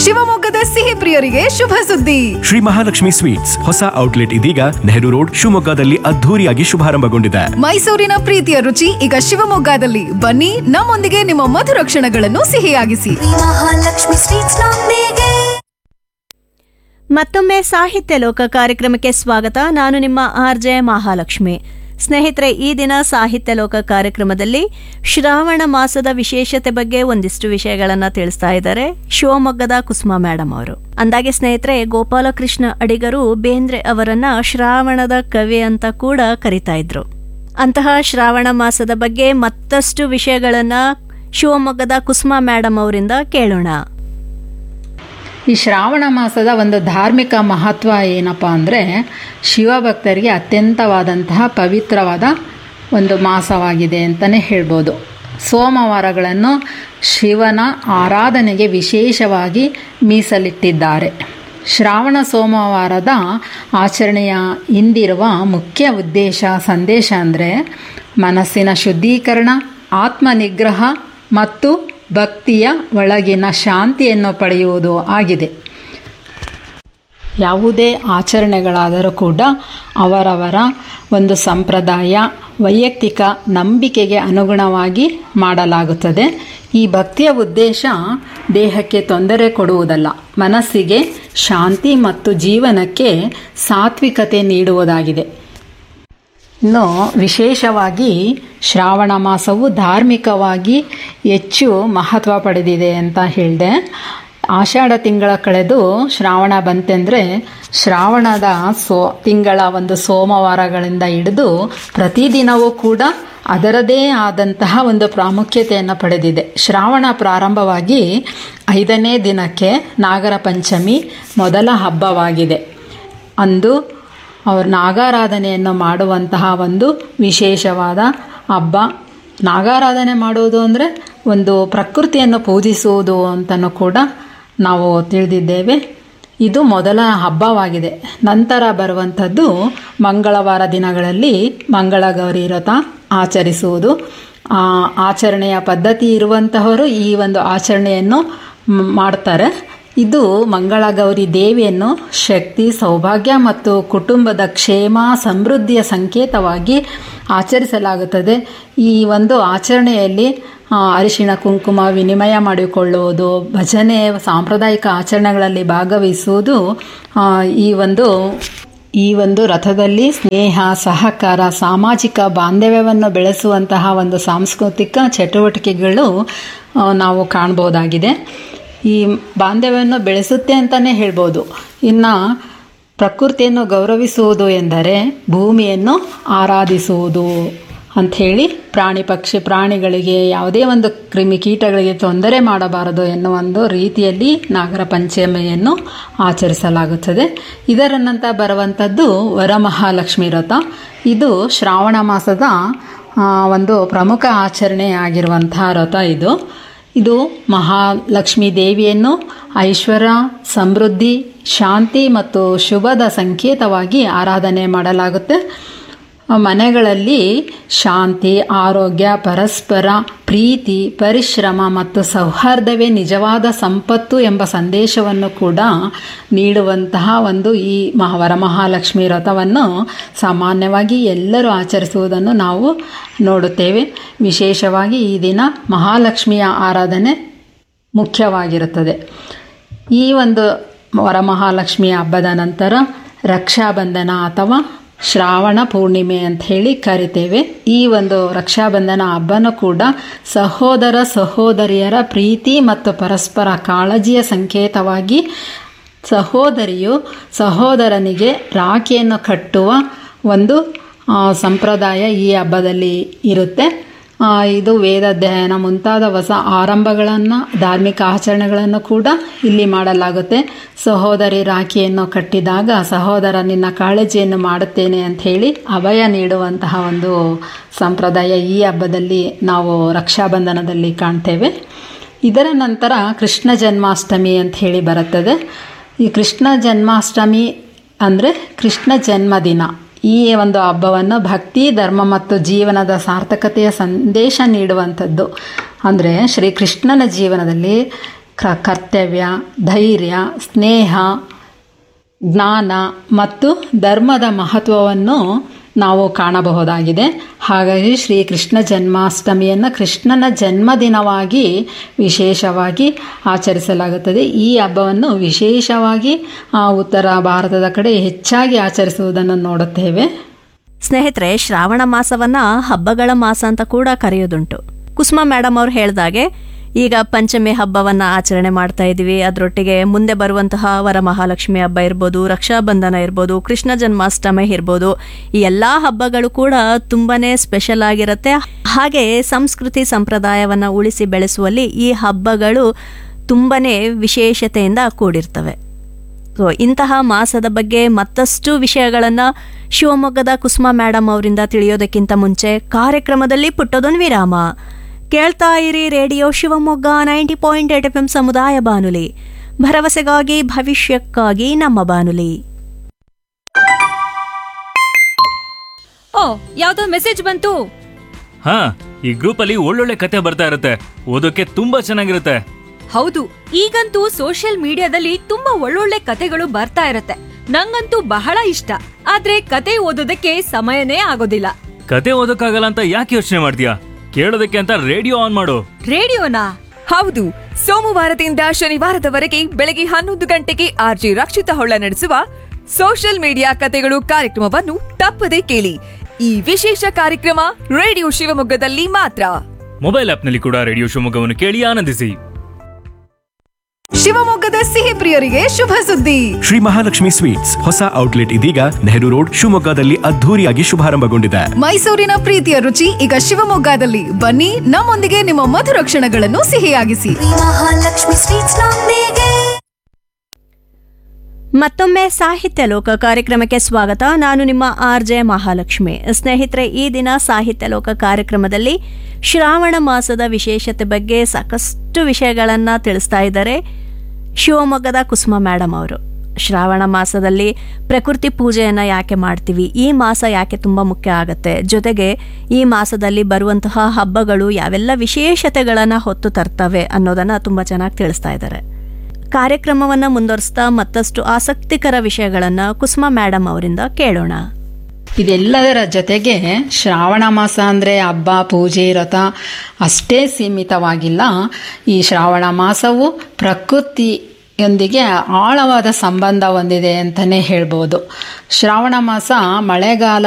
ಶಿವಮೊಗ್ಗದ ಸಿಹಿ ಪ್ರಿಯರಿಗೆ ಶುಭ ಸುದ್ದಿ ಶ್ರೀ ಮಹಾಲಕ್ಷ್ಮಿ ಸ್ವೀಟ್ಸ್ ಹೊಸ ಔಟ್ಲೆಟ್ ಇದೀಗ ನೆಹರು ರೋಡ್ ಶಿವಮೊಗ್ಗದಲ್ಲಿ ಅದ್ಧೂರಿಯಾಗಿ ಶುಭಾರಂಭಗೊಂಡಿದೆ ಮೈಸೂರಿನ ಪ್ರೀತಿಯ ರುಚಿ ಈಗ ಶಿವಮೊಗ್ಗದಲ್ಲಿ ಬನ್ನಿ ನಮ್ಮೊಂದಿಗೆ ನಿಮ್ಮ ಮಧುರ ಕ್ಷಣಗಳನ್ನು ಸಿಹಿಯಾಗಿಸಿ ಮಹಾಲಕ್ಷ್ಮಿ ಸ್ವೀಟ್ಸ್ ನೊಂದಿಗೆ ಮತ್ತೊಮ್ಮೆ ಸಾಹಿತ್ಯ ಲೋಕ ಕಾರ್ಯಕ್ರಮಕ್ಕೆ ಸ್ವಾಗತ ನಾನು ನಿಮ್ಮ ಆರ್ ಜೆ ಮಹಾಲಕ್ಷ್ಮಿ ಸ್ನೇಹಿತರೆ ಈ ದಿನ ಸಾಹಿತ್ಯ ಲೋಕ ಕಾರ್ಯಕ್ರಮದಲ್ಲಿ ಶ್ರಾವಣ ಮಾಸದ ವಿಶೇಷತೆ ಬಗ್ಗೆ ಒಂದಿಷ್ಟು ವಿಷಯಗಳನ್ನು ತಿಳಿಸ್ತಾ ಇದ್ದಾರೆ ಶಿವಮೊಗ್ಗದ ಕುಸುಮಾ ಮೇಡಮ್ ಅವರು ಅಂದಾಗೆ ಸ್ನೇಹಿತರೆ ಗೋಪಾಲಕೃಷ್ಣ ಅಡಿಗರು ಬೇಂದ್ರೆ ಅವರನ್ನ ಶ್ರಾವಣದ ಕವಿ ಅಂತ ಕೂಡ ಕರಿತಾ ಇದ್ರು ಅಂತಹ ಶ್ರಾವಣ ಮಾಸದ ಬಗ್ಗೆ ಮತ್ತಷ್ಟು ವಿಷಯಗಳನ್ನ ಶಿವಮೊಗ್ಗದ ಕುಸುಮಾ ಮೇಡಮ್ ಅವರಿಂದ ಕೇಳೋಣ ಈ ಶ್ರಾವಣ ಮಾಸದ ಒಂದು ಧಾರ್ಮಿಕ ಮಹತ್ವ ಏನಪ್ಪ ಅಂದರೆ ಶಿವಭಕ್ತರಿಗೆ ಅತ್ಯಂತವಾದಂತಹ ಪವಿತ್ರವಾದ ಒಂದು ಮಾಸವಾಗಿದೆ ಅಂತಲೇ ಹೇಳ್ಬೋದು ಸೋಮವಾರಗಳನ್ನು ಶಿವನ ಆರಾಧನೆಗೆ ವಿಶೇಷವಾಗಿ ಮೀಸಲಿಟ್ಟಿದ್ದಾರೆ ಶ್ರಾವಣ ಸೋಮವಾರದ ಆಚರಣೆಯ ಹಿಂದಿರುವ ಮುಖ್ಯ ಉದ್ದೇಶ ಸಂದೇಶ ಅಂದರೆ ಮನಸ್ಸಿನ ಶುದ್ಧೀಕರಣ ಆತ್ಮನಿಗ್ರಹ ಮತ್ತು ಭಕ್ತಿಯ ಒಳಗಿನ ಶಾಂತಿಯನ್ನು ಪಡೆಯುವುದು ಆಗಿದೆ ಯಾವುದೇ ಆಚರಣೆಗಳಾದರೂ ಕೂಡ ಅವರವರ ಒಂದು ಸಂಪ್ರದಾಯ ವೈಯಕ್ತಿಕ ನಂಬಿಕೆಗೆ ಅನುಗುಣವಾಗಿ ಮಾಡಲಾಗುತ್ತದೆ ಈ ಭಕ್ತಿಯ ಉದ್ದೇಶ ದೇಹಕ್ಕೆ ತೊಂದರೆ ಕೊಡುವುದಲ್ಲ ಮನಸ್ಸಿಗೆ ಶಾಂತಿ ಮತ್ತು ಜೀವನಕ್ಕೆ ಸಾತ್ವಿಕತೆ ನೀಡುವುದಾಗಿದೆ ಇನ್ನು ವಿಶೇಷವಾಗಿ ಶ್ರಾವಣ ಮಾಸವು ಧಾರ್ಮಿಕವಾಗಿ ಹೆಚ್ಚು ಮಹತ್ವ ಪಡೆದಿದೆ ಅಂತ ಹೇಳಿದೆ ಆಷಾಢ ತಿಂಗಳ ಕಳೆದು ಶ್ರಾವಣ ಬಂತೆಂದರೆ ಶ್ರಾವಣದ ಸೋ ತಿಂಗಳ ಒಂದು ಸೋಮವಾರಗಳಿಂದ ಹಿಡಿದು ಪ್ರತಿದಿನವೂ ಕೂಡ ಅದರದೇ ಆದಂತಹ ಒಂದು ಪ್ರಾಮುಖ್ಯತೆಯನ್ನು ಪಡೆದಿದೆ ಶ್ರಾವಣ ಪ್ರಾರಂಭವಾಗಿ ಐದನೇ ದಿನಕ್ಕೆ ನಾಗರ ಪಂಚಮಿ ಮೊದಲ ಹಬ್ಬವಾಗಿದೆ ಅಂದು ಅವರು ನಾಗಾರಾಧನೆಯನ್ನು ಮಾಡುವಂತಹ ಒಂದು ವಿಶೇಷವಾದ ಹಬ್ಬ ನಾಗಾರಾಧನೆ ಮಾಡುವುದು ಅಂದರೆ ಒಂದು ಪ್ರಕೃತಿಯನ್ನು ಪೂಜಿಸುವುದು ಅಂತಲೂ ಕೂಡ ನಾವು ತಿಳಿದಿದ್ದೇವೆ ಇದು ಮೊದಲ ಹಬ್ಬವಾಗಿದೆ ನಂತರ ಬರುವಂಥದ್ದು ಮಂಗಳವಾರ ದಿನಗಳಲ್ಲಿ ಮಂಗಳಗೌರಿ ವ್ರತ ಆಚರಿಸುವುದು ಆ ಆಚರಣೆಯ ಪದ್ಧತಿ ಇರುವಂತಹವರು ಈ ಒಂದು ಆಚರಣೆಯನ್ನು ಮ್- ಮಾಡ್ತಾರೆ ಇದು ಮಂಗಳಗೌರಿ ದೇವಿಯನ್ನು ಶಕ್ತಿ ಸೌಭಾಗ್ಯ ಮತ್ತು ಕುಟುಂಬದ ಕ್ಷೇಮ ಸಮೃದ್ಧಿಯ ಸಂಕೇತವಾಗಿ ಆಚರಿಸಲಾಗುತ್ತದೆ ಈ ಒಂದು ಆಚರಣೆಯಲ್ಲಿ ಆ, ಅರಿಶಿಣ ಕುಂಕುಮ ವಿನಿಮಯ ಮಾಡಿಕೊಳ್ಳುವುದು ಭಜನೆ ಸಾಂಪ್ರದಾಯಿಕ ಆಚರಣೆಗಳಲ್ಲಿ ಭಾಗವಹಿಸುವುದು ಆ, ಈ ಒಂದು ಈ ಒಂದು ರಥದಲ್ಲಿ ಸ್ನೇಹ ಸಹಕಾರ ಸಾಮಾಜಿಕ ಬಾಂಧವ್ಯವನ್ನು ಬೆಳೆಸುವಂತಹ ಒಂದು ಸಾಂಸ್ಕೃತಿಕ ಚಟುವಟಿಕೆಗಳು ಆ, ನಾವು ಕಾಣ್ಬೋದಾಗಿದೆ ಈ ಬಾಂಧವ್ಯವನ್ನು ಬೆಳೆಸುತ್ತೆ ಅಂತಲೇ ಹೇಳ್ಬೋದು ಇನ್ನು ಪ್ರಕೃತಿಯನ್ನು ಗೌರವಿಸುವುದು ಎಂದರೆ ಭೂಮಿಯನ್ನು ಆರಾಧಿಸುವುದು ಅಂಥೇಳಿ ಪ್ರಾಣಿ ಪಕ್ಷಿ ಪ್ರಾಣಿಗಳಿಗೆ ಯಾವುದೇ ಒಂದು ಕ್ರಿಮಿ ಕೀಟಗಳಿಗೆ ತೊಂದರೆ ಮಾಡಬಾರದು ಎನ್ನುವ ಒಂದು ರೀತಿಯಲ್ಲಿ ನಾಗರ ಪಂಚಮಿಯನ್ನು ಆಚರಿಸಲಾಗುತ್ತದೆ ಇದರ ನಂತರ ಬರುವಂಥದ್ದು ವರಮಹಾಲಕ್ಷ್ಮಿ ವ್ರತ ಇದು ಶ್ರಾವಣ ಮಾಸದ ಆ, ಒಂದು ಪ್ರಮುಖ ಆಚರಣೆ ಆಗಿರುವಂತಹ ವ್ರತ ಇದು ಇದು ಮಹಾಲಕ್ಷ್ಮೀ ದೇವಿಯನ್ನು ಐಶ್ವರ್ಯ ಸಮೃದ್ಧಿ ಶಾಂತಿ ಮತ್ತು ಶುಭದ ಸಂಕೇತವಾಗಿ ಆರಾಧನೆ ಮಾಡಲಾಗುತ್ತೆ ಮನೆಗಳಲ್ಲಿ ಶಾಂತಿ ಆರೋಗ್ಯ ಪರಸ್ಪರ ಪ್ರೀತಿ ಪರಿಶ್ರಮ ಮತ್ತು ಸೌಹಾರ್ದವೇ ನಿಜವಾದ ಸಂಪತ್ತು ಎಂಬ ಸಂದೇಶವನ್ನು ಕೂಡ ನೀಡುವಂತಹ ಒಂದು ಈ ಮಹಾ ವರಮಹಾಲಕ್ಷ್ಮಿ ವ್ರತವನ್ನು ಸಾಮಾನ್ಯವಾಗಿ ಎಲ್ಲರೂ ಆಚರಿಸುವುದನ್ನು ನಾವು ನೋಡುತ್ತೇವೆ ವಿಶೇಷವಾಗಿ ಈ ದಿನ ಮಹಾಲಕ್ಷ್ಮಿಯ ಆರಾಧನೆ ಮುಖ್ಯವಾಗಿರುತ್ತದೆ ಈ ಒಂದು ವರಮಹಾಲಕ್ಷ್ಮಿಯ ಹಬ್ಬದ ನಂತರ ರಕ್ಷಾಬಂಧನ ಅಥವಾ ಶ್ರಾವಣ ಪೂರ್ಣಿಮೆ ಅಂತ ಹೇಳಿ ಕರಿತೇವೆ ಈ ಒಂದು ರಕ್ಷಾಬಂಧನ ಹಬ್ಬನೂ ಕೂಡ ಸಹೋದರ ಸಹೋದರಿಯರ ಪ್ರೀತಿ ಮತ್ತು ಪರಸ್ಪರ ಕಾಳಜಿಯ ಸಂಕೇತವಾಗಿ ಸಹೋದರಿಯು ಸಹೋದರನಿಗೆ ರಾಖಿಯನ್ನು ಕಟ್ಟುವ ಒಂದು ಆ, ಸಂಪ್ರದಾಯ ಈ ಹಬ್ಬದಲ್ಲಿ ಇರುತ್ತೆ ಆ, ಇದು ವೇದಾಧ್ಯಯನ ಮುಂತಾದ ಹೊಸ ಆರಂಭಗಳನ್ನು ಧಾರ್ಮಿಕ ಆಚರಣೆಗಳನ್ನು ಕೂಡ ಇಲ್ಲಿ ಮಾಡಲಾಗುತ್ತೆ ಸಹೋದರಿ ರಾಖಿಯನ್ನು ಕಟ್ಟಿದಾಗ ಸಹೋದರ ನಿನ್ನ ಕಾಳಜಿಯನ್ನು ಮಾಡುತ್ತೇನೆ ಅಂತ ಹೇಳಿ ಅಭಯ ನೀಡುವಂತಹ ಒಂದು ಸಂಪ್ರದಾಯ ಈ ಹಬ್ಬದಲ್ಲಿ ನಾವು ರಕ್ಷಾಬಂಧನದಲ್ಲಿ ಕಾಣ್ತೇವೆ ಇದರ ನಂತರ ಕೃಷ್ಣ ಜನ್ಮಾಷ್ಟಮಿ ಅಂತ ಹೇಳಿ ಬರುತ್ತದೆ ಈ ಕೃಷ್ಣ ಜನ್ಮಾಷ್ಟಮಿ ಅಂದರೆ ಕೃಷ್ಣ ಜನ್ಮದಿನ ಈ ಒಂದು ಹಬ್ಬವನ್ನು ಭಕ್ತಿ ಧರ್ಮ ಮತ್ತು ಜೀವನದ ಸಾರ್ಥಕತೆಯ ಸಂದೇಶ ನೀಡುವಂಥದ್ದು ಅಂದರೆ ಶ್ರೀಕೃಷ್ಣನ ಜೀವನದಲ್ಲಿ ಕ ಕರ್ತವ್ಯ ಧೈರ್ಯ ಸ್ನೇಹ ಜ್ಞಾನ ಮತ್ತು ಧರ್ಮದ ಮಹತ್ವವನ್ನು ನಾವು ಕಾಣಬಹುದಾಗಿದೆ ಹಾಗಾಗಿ ಶ್ರೀ ಕೃಷ್ಣ ಜನ್ಮಾಷ್ಟಮಿಯನ್ನು ಕೃಷ್ಣನ ಜನ್ಮದಿನವಾಗಿ ವಿಶೇಷವಾಗಿ ಆಚರಿಸಲಾಗುತ್ತದೆ ಈ ಹಬ್ಬವನ್ನು ವಿಶೇಷವಾಗಿ ಆ, ಉತ್ತರ ಭಾರತದ ಕಡೆ ಹೆಚ್ಚಾಗಿ ಆಚರಿಸುವುದನ್ನು ನೋಡುತ್ತೇವೆ ಸ್ನೇಹಿತರೆ ಶ್ರಾವಣ ಮಾಸವನ್ನ ಹಬ್ಬಗಳ ಮಾಸ ಅಂತ ಕೂಡ ಕರೆಯೋದುಂಟು ಕುಸುಮ ಮೇಡಮ್ ಅವ್ರು ಹೇಳ್ದಾಗೆ ಈಗ ಪಂಚಮಿ ಹಬ್ಬವನ್ನ ಆಚರಣೆ ಮಾಡ್ತಾ ಇದೀವಿ ಅದರೊಟ್ಟಿಗೆ ಮುಂದೆ ಬರುವಂತಹ ವರಮಹಾಲಕ್ಷ್ಮಿ ಹಬ್ಬ ಇರ್ಬೋದು ರಕ್ಷಾಬಂಧನ ಇರ್ಬೋದು ಕೃಷ್ಣ ಜನ್ಮಾಷ್ಟಮಿ ಇರ್ಬೋದು ಈ ಎಲ್ಲಾ ಹಬ್ಬಗಳು ಕೂಡ ತುಂಬಾನೇ ಸ್ಪೆಷಲ್ ಆಗಿರುತ್ತೆ ಹಾಗೆ ಸಂಸ್ಕೃತಿ ಸಂಪ್ರದಾಯವನ್ನ ಉಳಿಸಿ ಬೆಳೆಸುವಲ್ಲಿ ಈ ಹಬ್ಬಗಳು ತುಂಬಾನೇ ವಿಶೇಷತೆಯಿಂದ ಕೂಡಿರ್ತವೆ ಸೊ ಇಂತಹ ಮಾಸದ ಬಗ್ಗೆ ಮತ್ತಷ್ಟು ವಿಷಯಗಳನ್ನ ಶಿವಮೊಗ್ಗದ ಕುಸುಮ ಮೇಡಮ್ ಅವರಿಂದ ತಿಳಿಯೋದಕ್ಕಿಂತ ಮುಂಚೆ ಕಾರ್ಯಕ್ರಮದಲ್ಲಿ ಪುಟ್ಟದೊಂದು ವಿರಾಮ ಕೇಳ್ತಾ ಇರಿ radio Shivamogga ninety point eight F M ಸಮುದಾಯ ಬಾನುಲಿ ಭರವಸೆಗಾಗಿ ಭವಿಷ್ಯಕ್ಕಾಗಿ ನಮ್ಮ ಬಾನುಲಿ ಓ ಯಾವ್ದೋ ಮೆಸೇಜ್ ಬಂತು ಹಾ ಈ ಗ್ರೂಪ್ ಅಲ್ಲಿ ಒಳ್ಳೊಳ್ಳೆ ಕತೆ ಬರ್ತಾ ಇರುತ್ತೆ ಓದೋಕೆ ತುಂಬಾ ಚೆನ್ನಾಗಿರುತ್ತೆ ಹೌದು ಈಗಂತೂ ಸೋಷಿಯಲ್ ಮೀಡಿಯಾದಲ್ಲಿ ತುಂಬಾ ಒಳ್ಳೊಳ್ಳೆ ಕತೆಗಳು ಬರ್ತಾ ಇರತ್ತೆ ನಂಗಂತೂ ಬಹಳ ಇಷ್ಟ ಆದ್ರೆ ಕತೆ ಓದೋದಕ್ಕೆ ಸಮಯನೇ ಆಗೋದಿಲ್ಲ ಕತೆ ಓದೋಕ್ಕಾಗಲ್ಲ ಅಂತ ಯಾಕೆ ಯೋಚನೆ ಮಾಡ್ತೀಯಾ ಕೇಳೋದಕ್ಕೆ ಅಂತ ರೇಡಿಯೋ ಆನ್ ಮಾಡು ರೇಡಿಯೋನಾ ಹೌದು ಸೋಮವಾರದಿಂದ ಶನಿವಾರದವರೆಗೆ ಬೆಳಗ್ಗೆ ಹನ್ನೊಂದು ಗಂಟೆಗೆ ಆರ್ಜಿ ರಕ್ಷಿತ ಹೊಳ್ಳ ನಡೆಸುವ ಸೋಷಿಯಲ್ ಮೀಡಿಯಾ ಕತೆಗಳು ಕಾರ್ಯಕ್ರಮವನ್ನು ತಪ್ಪದೇ ಕೇಳಿ ಈ ವಿಶೇಷ ಕಾರ್ಯಕ್ರಮ ರೇಡಿಯೋ ಶಿವಮೊಗ್ಗದಲ್ಲಿ ಮಾತ್ರ ಮೊಬೈಲ್ ಆಪ್ನಲ್ಲಿ ಕೂಡ ರೇಡಿಯೋ ಶಿವಮೊಗ್ಗವನ್ನು ಕೇಳಿ ಆನಂದಿಸಿ ಶಿವಮೊಗ್ಗದ ಸಿಹಿ ಪ್ರಿಯರಿಗೆ ಶುಭ ಸುದ್ದಿ ಶ್ರೀ ಮಹಾಲಕ್ಷ್ಮಿ ಸ್ವೀಟ್ಸ್ ಹೊಸ ಔಟ್ಲೆಟ್ ಇದೀಗ ನೆಹರು ರೋಡ್ ಶಿವಮೊಗ್ಗದಲ್ಲಿ ಅದ್ಧೂರಿಯಾಗಿ ಶುಭಾರಂಭಗೊಂಡಿದೆ ಮೈಸೂರಿನ ಪ್ರೀತಿಯ ರುಚಿ ಈಗ ಶಿವಮೊಗ್ಗದಲ್ಲಿ ಬನ್ನಿ ನಮ್ಮೊಂದಿಗೆ ನಿಮ್ಮ ಮಧುರ ಕ್ಷಣಗಳನ್ನು ಸಿಹಿಯಾಗಿಸಿ ಮಹಾಲಕ್ಷ್ಮಿ ಸ್ವೀಟ್ಸ್ ನೊಂದಿಗೆ ಮತ್ತೊಮ್ಮೆ ಸಾಹಿತ್ಯ ಲೋಕ ಕಾರ್ಯಕ್ರಮಕ್ಕೆ ಸ್ವಾಗತ ನಾನು ನಿಮ್ಮ ಆರ್ ಜೆ ಮಹಾಲಕ್ಷ್ಮಿ ಸ್ನೇಹಿತರೆ ಈ ದಿನ ಸಾಹಿತ್ಯ ಲೋಕ ಕಾರ್ಯಕ್ರಮದಲ್ಲಿ ಶ್ರಾವಣ ಮಾಸದ ವಿಶೇಷತೆ ಬಗ್ಗೆ ಸಾಕಷ್ಟು ವಿಷಯಗಳನ್ನು ತಿಳಿಸ್ತಾ ಇದ್ದಾರೆ ಶಿವಮೊಗ್ಗದ ಕುಸುಮ ಮೇಡಮ್ ಅವರು ಶ್ರಾವಣ ಮಾಸದಲ್ಲಿ ಪ್ರಕೃತಿ ಪೂಜೆಯನ್ನು ಯಾಕೆ ಮಾಡ್ತೀವಿ ಈ ಮಾಸ ಯಾಕೆ ತುಂಬ ಮುಖ್ಯ ಆಗುತ್ತೆ ಜೊತೆಗೆ ಈ ಮಾಸದಲ್ಲಿ ಬರುವಂತಹ ಹಬ್ಬಗಳು ಯಾವೆಲ್ಲ ವಿಶೇಷತೆಗಳನ್ನು ಹೊತ್ತು ತರ್ತವೆ ಅನ್ನೋದನ್ನು ತುಂಬ ಚೆನ್ನಾಗಿ ತಿಳಿಸ್ತಾ ಇದ್ದಾರೆ ಕಾರ್ಯಕ್ರಮವನ್ನು ಮುಂದುವರಿಸ್ತಾ ಮತ್ತಷ್ಟು ಆಸಕ್ತಿಕರ ವಿಷಯಗಳನ್ನು ಕುಸುಮ ಮೇಡಮ್ ಅವರಿಂದ ಕೇಳೋಣ ಇದೆಲ್ಲದರ ಜೊತೆಗೆ ಶ್ರಾವಣ ಮಾಸ ಅಂದರೆ ಹಬ್ಬ ಪೂಜೆ ವ್ರತ ಅಷ್ಟೇ ಸೀಮಿತವಾಗಿಲ್ಲ ಈ ಶ್ರಾವಣ ಮಾಸವು ಪ್ರಕೃತಿಯೊಂದಿಗೆ ಆಳವಾದ ಸಂಬಂಧ ಹೊಂದಿದೆ ಅಂತಲೇ ಹೇಳ್ಬೋದು ಶ್ರಾವಣ ಮಾಸ ಮಳೆಗಾಲ